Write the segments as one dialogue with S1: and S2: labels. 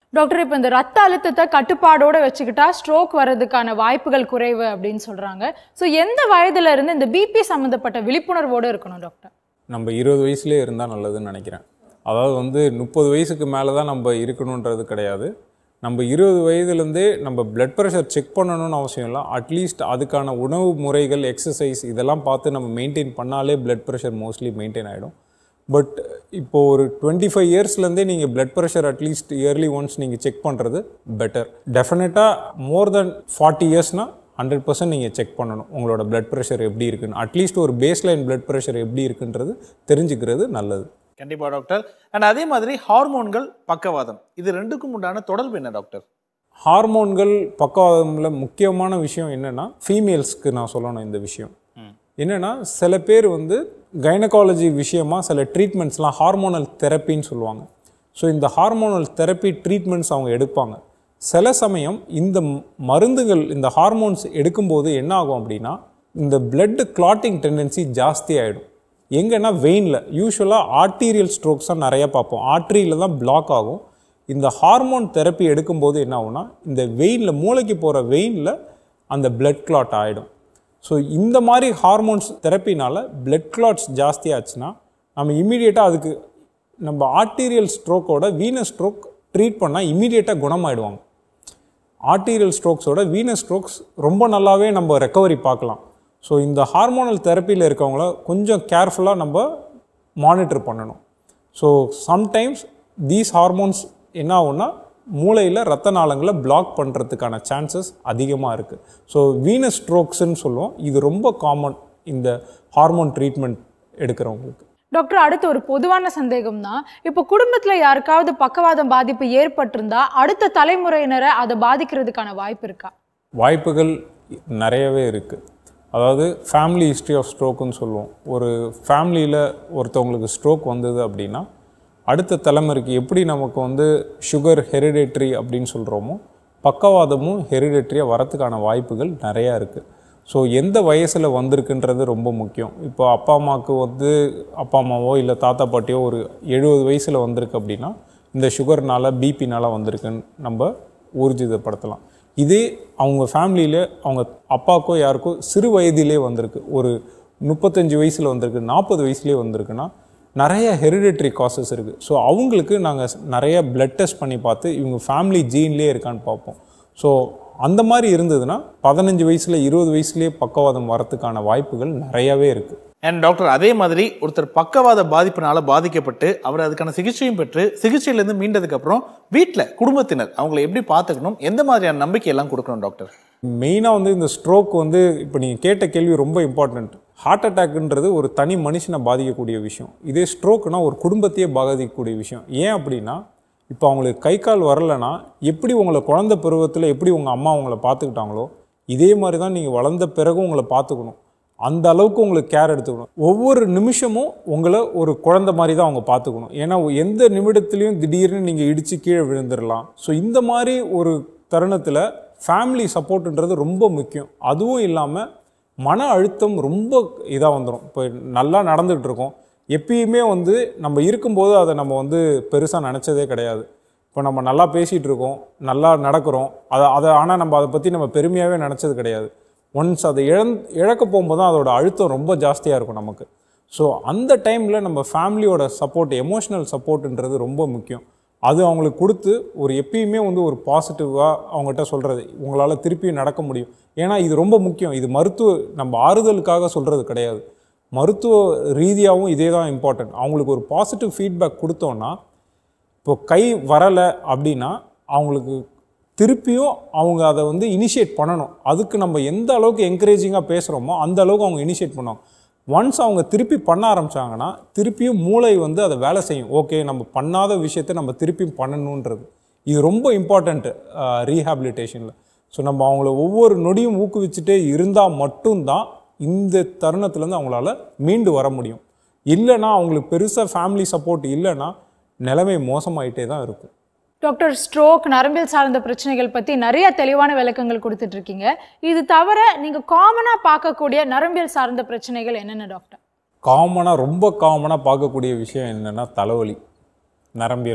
S1: doctor இப்போ இந்த ரத்த அழுத்தத்தை கட்டுப்பாடோட வச்சுக்கிட்டா ஸ்ட்ரோக் வர்றதுக்கான வாய்ப்புகள் குறைவு அப்படின்னு சொல்றாங்க ஸோ எந்த வயதுல இருந்து இந்த பிபி சம்மந்தப்பட்ட விழிப்புணர்வோட இருக்கணும் டாக்டர்
S2: நம்ம இருபது வயசுலேயே இருந்தால் நல்லதுன்னு நினைக்கிறேன் அதாவது வந்து முப்பது வயசுக்கு மேலே தான் நம்ம இருக்கணுன்றது கிடையாது நம்ம இருபது வயதுலேருந்தே நம்ம பிளட் ப்ரெஷர் செக் பண்ணணும்னு அவசியம் இல்லை அட்லீஸ்ட் அதுக்கான உணவு முறைகள் எக்ஸசைஸ் இதெல்லாம் பார்த்து நம்ம மெயின்டைன் பண்ணாலே பிளட் ப்ரெஷர் மோஸ்ட்லி மெயின்டைன் ஆகிடும் பட் இப்போ ஒரு டுவெண்ட்டி ஃபைவ் இயர்ஸ்லேருந்தே நீங்கள் blood pressure at least yearly once நீங்கள் செக் பண்ணுறது பெட்டர் டெஃபினட்டாக மோர் தென் ஃபார்ட்டி இயர்ஸ்னால் ஹண்ட்ரட் பர்சன்ட் நீங்கள் செக் பண்ணணும் உங்களோட பிளட் ப்ரெஷர் எப்படி இருக்குன்னு அட்லீஸ்ட் ஒரு பேஸ்லைன் பிளட் ப்ரெஷர் எப்படி இருக்குன்றது தெரிஞ்சுக்கிறது நல்லது
S3: கண்டிப்பா டாக்டர் அண்ட் அதே மாதிரி ஹார்மோன்கள் பக்கவாதம் இது ரெண்டுக்கும் உண்டான தொடர்பு என்ன டாக்டர்
S2: ஹார்மோன்கள் பக்கவாதமில் முக்கியமான விஷயம் என்னென்னா ஃபீமேல்ஸ்க்கு நான் சொல்லணும் இந்த விஷயம் என்னென்னா சில பேர் வந்து கைனகாலஜி விஷயமா சில ட்ரீட்மெண்ட்ஸ்லாம் ஹார்மோனல் தெரப்பின்னு சொல்லுவாங்க ஸோ இந்த ஹார்மோனல் தெரப்பி ட்ரீட்மெண்ட்ஸ் அவங்க எடுப்பாங்க சில சமயம் இந்த ம- மருந்துகள் இந்த ஹார்மோன்ஸ் எடுக்கும்போது என்ன ஆகும் அப்படின்னா இந்த blood கிளாட்டிங் டெண்டன்சி ஜாஸ்தி ஆகிடும் எங்கன்னா வெயினில் யூஸ்வலாக ஆர்டீரியல் ஸ்ட்ரோக்ஸ் தான் நிறைய பார்ப்போம் ஆர்ட்ரியில் தான் பிளாக் ஆகும் இந்த ஹார்மோன் தெரப்பி எடுக்கும்போது என்ன ஆகும்னா இந்த வெயினில் மூளைக்கு போகிற வெயினில் அந்த blood clot ஆகிடும் ஸோ இந்த மாதிரி ஹார்மோன்ஸ் தெரப்பினால blood clots ஜாஸ்தி ஆச்சுன்னா நம்ம இமீடியட்டாக அதுக்கு நம்ம ஆர்டீரியல் ஸ்ட்ரோக்கோட வீனஸ் ஸ்ட்ரோக் ட்ரீட் பண்ணால் இமீடியட்டாக குணமாயிடுவாங்க ஆர்டீரியல் ஸ்ட்ரோக்ஸோட வீனஸ் ஸ்ட்ரோக்ஸ் ரொம்ப நல்லாவே நம்ம ரெக்கவரி பார்க்கலாம் ஸோ இந்த ஹார்மோனல் தெரப்பியில் இருக்கவங்கள கொஞ்சம் கேர்ஃபுல்லாக நம்ம மானிட்டர் பண்ணணும் ஸோ சம்டைம்ஸ் தீஸ் ஹார்மோன்ஸ் என்ன ஆகும்னா மூளையில் ரத்த நாளங்களை பிளாக் பண்ணுறதுக்கான சான்சஸ் அதிகமாக இருக்குது ஸோ வீனஸ் ஸ்ட்ரோக்ஸ்ன்னு சொல்லுவோம் இது ரொம்ப காமன் இந்த ஹார்மோன் ட்ரீட்மெண்ட் எடுக்கிறவங்களுக்கு
S1: டாக்டர் அடுத்து ஒரு பொதுவான சந்தேகம் தான் இப்போ குடும்பத்துல யாருக்காவது பக்கவாதம் பாதிப்பு ஏற்பட்டிருந்தா அடுத்த தலைமுறையினரை அதை பாதிக்கிறதுக்கான வாய்ப்பு இருக்கா
S2: வாய்ப்புகள் நிறையவே இருக்குது அதாவது ஃபேமிலி ஹிஸ்ட்ரி ஆஃப் ஸ்ட்ரோக்குன்னு சொல்லுவோம் ஒரு ஃபேமிலியில் ஒருத்தவங்களுக்கு ஸ்ட்ரோக் வந்தது அப்படின்னா அடுத்த தலைமுறைக்கு எப்படி நமக்கு வந்து சுகர் ஹெரிடேட்ரி அப்படின்னு சொல்கிறோமோ பக்கவாதமும் ஹெரிடேட்ரியாக வரத்துக்கான வாய்ப்புகள் நிறையா இருக்குது ஸோ எந்த வயசில் வந்திருக்குன்றது ரொம்ப முக்கியம் இப்போ அப்பா அம்மாவுக்கு வந்து அப்பா அம்மாவோ இல்லை தாத்தா பாட்டியோ ஒரு எழுபது வயசில் வந்திருக்கு அப்படின்னா இந்த சுகர்னால பிபினால வந்திருக்குன்னு நம்ம ஊர்ஜிதப்படுத்தலாம் இதே அவங்க ஃபேமிலியில் அவங்க அப்பாக்கோ யாருக்கோ சிறு வயதிலே வந்திருக்கு ஒரு முப்பத்தஞ்சு வயசில் வந்திருக்கு நாற்பது வயசுலேயே வந்திருக்குன்னா நிறைய ஹெரிடேட்டரி காசஸ் இருக்குது ஸோ அவங்களுக்கு நாங்கள் நிறைய பிளட் டெஸ்ட் பண்ணி பார்த்து இவங்க ஃபேமிலி ஜீன்லேயே இருக்கான்னு பார்ப்போம் ஸோ அந்த மாதிரி இருந்ததுன்னா பதினஞ்சு வயசில் இருபது வயசுலேயே பக்கவாதம் வரத்துக்கான வாய்ப்புகள் நிறையவே இருக்குது
S3: அண்ட் டாக்டர் அதே மாதிரி ஒருத்தர் பக்கவாத பாதிப்பினால பாதிக்கப்பட்டு அவர் அதுக்கான சிகிச்சையும் பெற்று சிகிச்சையிலேருந்து மீண்டதுக்கு அப்புறம் வீட்டில் குடும்பத்தினர் அவங்களை எப்படி பார்த்துக்கணும் எந்த மாதிரியான நம்பிக்கை எல்லாம் கொடுக்கணும் டாக்டர்
S2: மெயினாக வந்து இந்த ஸ்ட்ரோக் வந்து இப்போ நீங்கள் கேட்ட கேள்வி ரொம்ப இம்பார்ட்டண்ட் ஹார்ட் அட்டாக்ன்றது ஒரு தனி மனுஷனை பாதிக்கக்கூடிய விஷயம் இதே ஸ்ட்ரோக்னா ஒரு குடும்பத்தையே பாதிக்கக்கூடிய விஷயம் ஏன் அப்படின்னா இப்போ அவங்களுக்கு கை கால் வரலைன்னா எப்படி உங்களை குழந்தை பருவத்தில் எப்படி உங்கள் அம்மா உங்களை பார்த்துக்கிட்டாங்களோ இதே மாதிரி தான் நீங்கள் வளர்ந்த பிறகும் உங்களை பார்த்துக்கணும் அந்த அளவுக்கு உங்களுக்கு கேர் எடுத்துக்கணும் ஒவ்வொரு நிமிஷமும் உங்களை ஒரு குழந்தை மாதிரி தான் அவங்க பார்த்துக்கணும் ஏன்னா எந்த நிமிடத்துலையும் திடீர்னு நீங்கள் இடித்து கீழே விழுந்துடலாம் ஸோ இந்த மாதிரி ஒரு தருணத்தில் ஃபேமிலி சப்போர்ட்டுன்றது ரொம்ப முக்கியம் அதுவும் இல்லாமல் மன அழுத்தம் ரொம்ப இதாக வந்துடும் இப்போ நல்லா நடந்துகிட்டு இருக்கோம் எப்பயுமே வந்து நம்ம இருக்கும்போது அதை நம்ம வந்து பெருசாக நினச்சதே கிடையாது இப்போ நம்ம நல்லா பேசிகிட்டு இருக்கோம் நல்லா நடக்கிறோம் அதை அதை ஆனால் நம்ம அதை பற்றி நம்ம பெருமையாகவே நினச்சது கிடையாது ஒன்ஸ் அதை இழந் இழக்க போகும்போது தான் அதோட அழுத்தம் ரொம்ப ஜாஸ்தியாக இருக்கும் நமக்கு ஸோ அந்த டைமில் நம்ம ஃபேமிலியோட சப்போர்ட் எமோஷ்னல் சப்போர்ட்டுன்றது ரொம்ப முக்கியம் அது அவங்களுக்கு கொடுத்து ஒரு எப்பயுமே வந்து ஒரு பாசிட்டிவாக அவங்ககிட்ட சொல்கிறது உங்களால் திருப்பியும் நடக்க முடியும் ஏன்னா இது ரொம்ப முக்கியம் இது மருத்துவ நம்ம ஆறுதலுக்காக சொல்கிறது கிடையாது மருத்துவ ரீதியாகவும் இதே தான் இம்பார்ட்டன்ட் அவங்களுக்கு ஒரு பாசிட்டிவ் ஃபீட்பேக் கொடுத்தோன்னா இப்போ கை வரலை அப்படின்னா அவங்களுக்கு திருப்பியும் அவங்க அதை வந்து இனிஷியேட் பண்ணணும் அதுக்கு நம்ம எந்த அளவுக்கு என்கரேஜிங்காக பேசுகிறோமோ அந்த அளவுக்கு அவங்க இனிஷியேட் பண்ணுவாங்க ஒன்ஸ் அவங்க திருப்பி பண்ண ஆரம்பிச்சாங்கன்னா திருப்பியும் மூளை வந்து அதை வேலை செய்யும் ஓகே நம்ம பண்ணாத விஷயத்தை நம்ம திருப்பியும் பண்ணணுன்றது இது ரொம்ப இம்பார்ட்டண்ட்டு ரீஹாபிலிட்டேஷனில் ஸோ நம்ம அவங்கள ஒவ்வொரு நொடியும் ஊக்குவிச்சுட்டே இருந்தால் மட்டும்தான் இந்த தருணத்துலேருந்து அவங்களால மீண்டு வர முடியும் இல்லைன்னா அவங்களுக்கு பெருசாக ஃபேமிலி சப்போர்ட் இல்லைன்னா நிலைமை மோசமாயிட்டே தான் இருக்கும்
S1: டாக்டர் ஸ்ட்ரோக் நரம்பியல் சார்ந்த பிரச்சனைகள் பத்தி நிறைய தெளிவான விளக்கங்கள் கொடுத்துட்டு இருக்கீங்க இது தவிர நீங்க காமனா பார்க்கக்கூடிய நரம்பியல் சார்ந்த பிரச்சனைகள் என்னென்ன டாக்டர்
S2: காமனாக ரொம்ப காமனாக பார்க்கக்கூடிய விஷயம் என்னென்னா தலைவலி நரம்பியல்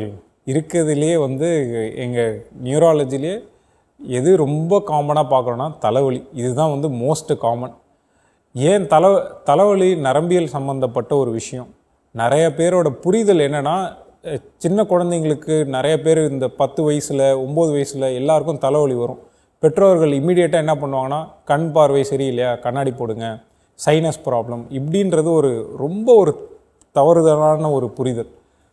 S2: இருக்கிறதுலையே வந்து எங்கள் நியூராலஜிலேயே எது ரொம்ப காமனாக பார்க்குறோன்னா தலைவலி இதுதான் வந்து மோஸ்ட் காமன் ஏன் தலை தலைவலி நரம்பியல் சம்மந்தப்பட்ட ஒரு விஷயம் நிறைய பேரோட புரிதல் என்னென்னா அஹ், சின்ன குழந்தைங்களுக்கு நிறைய பேர் இந்த பத்து வயசில் ஒம்பது வயசில் எல்லாருக்கும் தலைவலி வரும் பெற்றோர்கள் இம்மிடியேட்டாக என்ன பண்ணுவாங்கன்னா கண் பார்வை சரியில்லையா கண்ணாடி போடுங்க சைனஸ் ப்ராப்ளம் இப்படின்றது ஒரு ரொம்ப ஒரு தவறுதலான ஒரு புரிதல்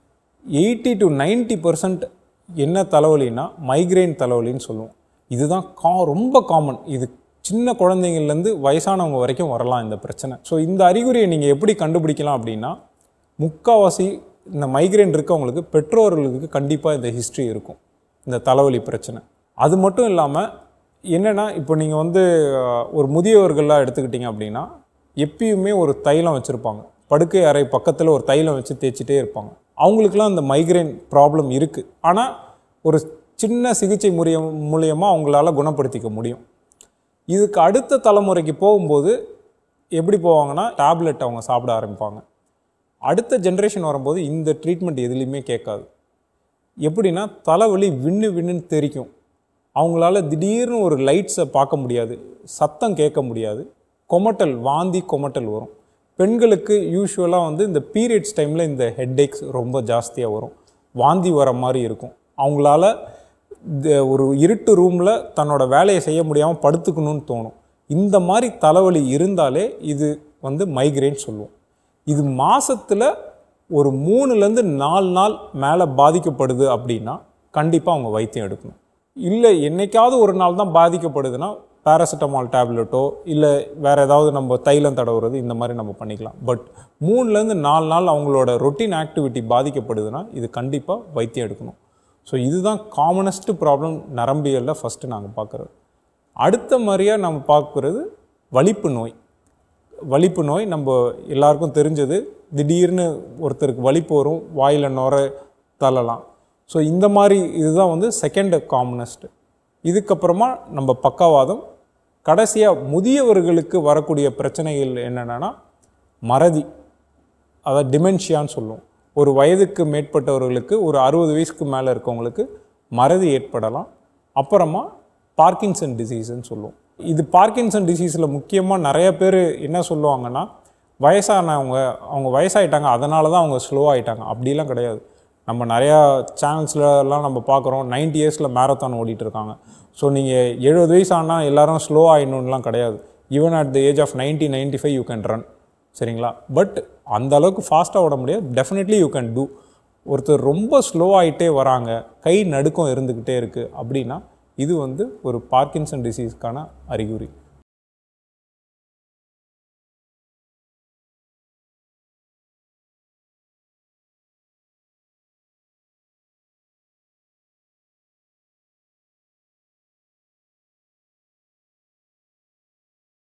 S2: எயிட்டி டு 90% பர்சன்ட் என்ன தலைவலின்னா மைக்ரைன் தலைவலின்னு சொல்லுவோம் இதுதான் கா ரொம்ப காமன் இது சின்ன குழந்தைங்கள்லேருந்து வயசானவங்க வரைக்கும் வரலாம் இந்த பிரச்சனை ஸோ இந்த அறிகுறியை நீங்கள் எப்படி கண்டுபிடிக்கலாம் அப்படின்னா முக்காவாசி இந்த மைக்ரைன் இருக்கவங்களுக்கு பெற்றோர்களுக்கு கண்டிப்பாக இந்த ஹிஸ்ட்ரி இருக்கும் இந்த தலைவலி பிரச்சனை அது மட்டும் இல்லாமல் என்னென்னா இப்போ நீங்கள் வந்து அஹ், ஒரு முதியவர்களாக எடுத்துக்கிட்டிங்க அப்படின்னா எப்பயுமே ஒரு தைலம் வச்சுருப்பாங்க படுக்கை அறை பக்கத்தில் ஒரு தைலம் வச்சு தேய்ச்சிட்டே இருப்பாங்க அவங்களுக்குலாம் இந்த மைக்ரைன் ப்ராப்ளம் இருக்குது ஆனால் ஒரு சின்ன சிகிச்சை முறைய மூலியமாக அவங்களால குணப்படுத்திக்க முடியும் இதுக்கு அடுத்த தலைமுறைக்கு போகும்போது எப்படி போவாங்கன்னா டேப்லெட் அவங்க சாப்பிட ஆரம்பிப்பாங்க அடுத்த ஜென்ரேஷன் வரும்போது இந்த ட்ரீட்மெண்ட் எதுலேயுமே கேட்காது எப்படின்னா தலைவலி விண்ணு விண்ணுன்னு தெரிக்கும் அவங்களால திடீர்னு ஒரு லைட்ஸை பார்க்க முடியாது சத்தம் கேட்க முடியாது கொமட்டல் வாந்தி கொமட்டல் வரும் பெண்களுக்கு யூஸ்வலாக வந்து இந்த பீரியட்ஸ் டைமில் இந்த ஹெட்டேக்ஸ் ரொம்ப ஜாஸ்தியாக வரும் வாந்தி வர மாதிரி இருக்கும் அவங்களால இந்த ஒரு இருட்டு ரூமில் தன்னோட வேலையை செய்ய முடியாமல் படுத்துக்கணும்னு தோணும் இந்த மாதிரி தலைவலி இருந்தாலே இது வந்து மைக்ரேன் சொல்லுவோம் இது மாசத்துல ஒரு மூணுலேருந்து நாலு நாள் மேலே பாதிக்கப்படுது அப்படின்னா கண்டிப்பாக அவங்க வைத்தியம் எடுக்கணும் இல்லை என்னைக்காவது ஒரு நாள் தான் பாதிக்கப்படுதுன்னா பேராசிட்டமால் டேப்லெட்டோ இல்லை வேறு ஏதாவது நம்ம தைலம் தடவுறது இந்த மாதிரி நம்ம பண்ணிக்கலாம் பட் மூணுலேருந்து நாலு நாள் அவங்களோட ரொட்டீன் ஆக்டிவிட்டி பாதிக்கப்படுதுன்னா இது கண்டிப்பாக வைத்தியம் எடுக்கணும் ஸோ இதுதான் காமனஸ்ட் ப்ராப்ளம் நரம்பியலில் ஃபஸ்ட்டு நாங்கள் பார்க்குறது அடுத்த மாதிரியாக நம்ம பார்க்குறது வலிப்பு நோய் வலிப்பு நோய் நம்ம எல்லாருக்கும் தெரிஞ்சது திடீர்னு ஒருத்தருக்கு வலிப்பு வரும் வாயில் நுர தள்ளலாம் ஸோ இந்த மாதிரி இதுதான் வந்து செகண்ட் காமனஸ்ட் இதுக்கப்புறமா நம்ம பக்கவாதம் கடைசியாக முதியவர்களுக்கு வரக்கூடிய பிரச்சனைகள் என்னென்னா மறதி அதாவது டிமென்ஷியான்னு சொல்லுவோம் ஒரு வயதுக்கு மேற்பட்டவர்களுக்கு ஒரு அறுபது வயசுக்கு மேலே இருக்கவங்களுக்கு மறதி ஏற்படலாம் அப்புறமா பார்க்கின்சன் டிசீஸ்ன்னு சொல்லுவோம் இது பார்க்கின்சன் டிசீஸில் முக்கியமாக நிறைய பேர் என்ன சொல்லுவாங்கன்னா வயசானவங்க அவங்க வயசாயிட்டாங்க அதனால தான் அவங்க ஸ்லோ ஆயிட்டாங்க அப்படிலாம் கிடையாது நம்ம நிறையா சேனல்ஸ்லலாம் நம்ம பார்க்குறோம் 90 இயர்ஸில் மேரத்தான் ஓடிட்டு இருக்காங்க ஸோ நீங்கள் எழுபது வயசு ஆனால் எல்லாரும் ஸ்லோ ஆயிடணும்லாம் கிடையாது even at the age of 90 95 five you can run சரிங்களா பட் அந்த அளவுக்கு ஃபாஸ்ட்டாக ஓட முடியாது டெஃபினெட்லி யூ கேன் டூ ஒருத்தர் ரொம்ப ஸ்லோ ஆகிட்டே வராங்க கை நடுக்கம் இருந்துக்கிட்டே இருக்குது அப்படின்னா இது வந்து ஒரு பார்க்கின்சன் டிசீஸ்க்கான அறிகுறி